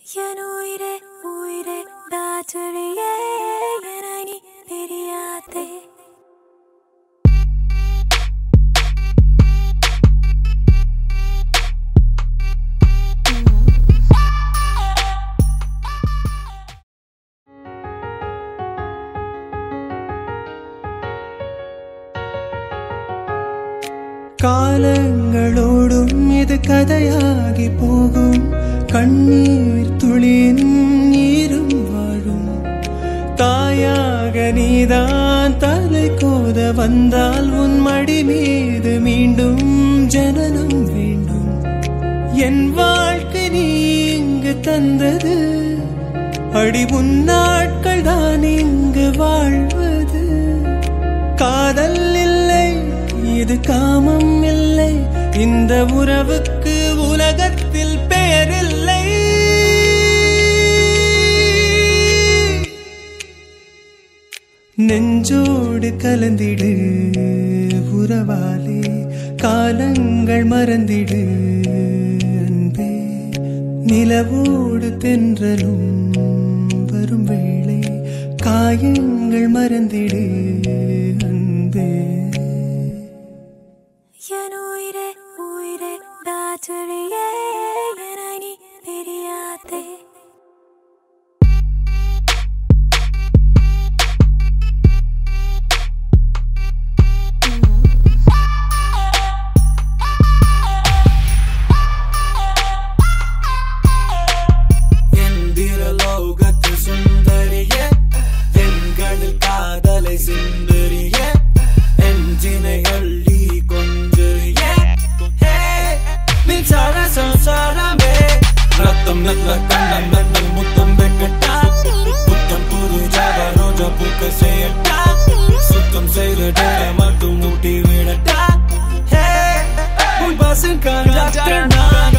என் உயிரே உயிரே பேட்டரியே என நீ தெரியாதே காலங்களோடும் இது கதையாகி போகும் கண்ணீர் துளியின் நீரும் வாழும் தாயாக நீதான் தலை கோத வந்தால் உன் மடி மீது மீண்டும் ஜனனம் வேண்டும் என் வாழ்க்கை நீ இங்கு தந்தது அடி உன் நாட்கள் தான் இங்கு வாழ்வது காதல் இல்லை இது காமம் இல்லை இந்த உறவுக்கு உலகத்தில் பெயரில்லை நெஞ்சோடு கலந்திடு உறவாலே காலங்கள் மறந்திடு அன்பே நிலவோடு தென்றலும் வரும் வேளை காயங்கள் மறந்திடு அன்பே என் உயிரே உயிரே பேட்டரியே என நீ தெரியாதே எந்திர லோகத்து சுந்தரிய எண்களில் காதலை சிந்தரிய எஞ்சினை அள்ளி கொண்டிரிய மின்சார சம்சாரமே ரத்தம் நல்ல கண்ணம் நன்னல் முத்தம் வெக்கட்டா புத்தம் புது ஜாவ ரோஜா பூக்க செய்யட்டா சுத்தம் செய்த டேர மட்டும் ஊட்டி விடட்டா உன் பசங்க நான்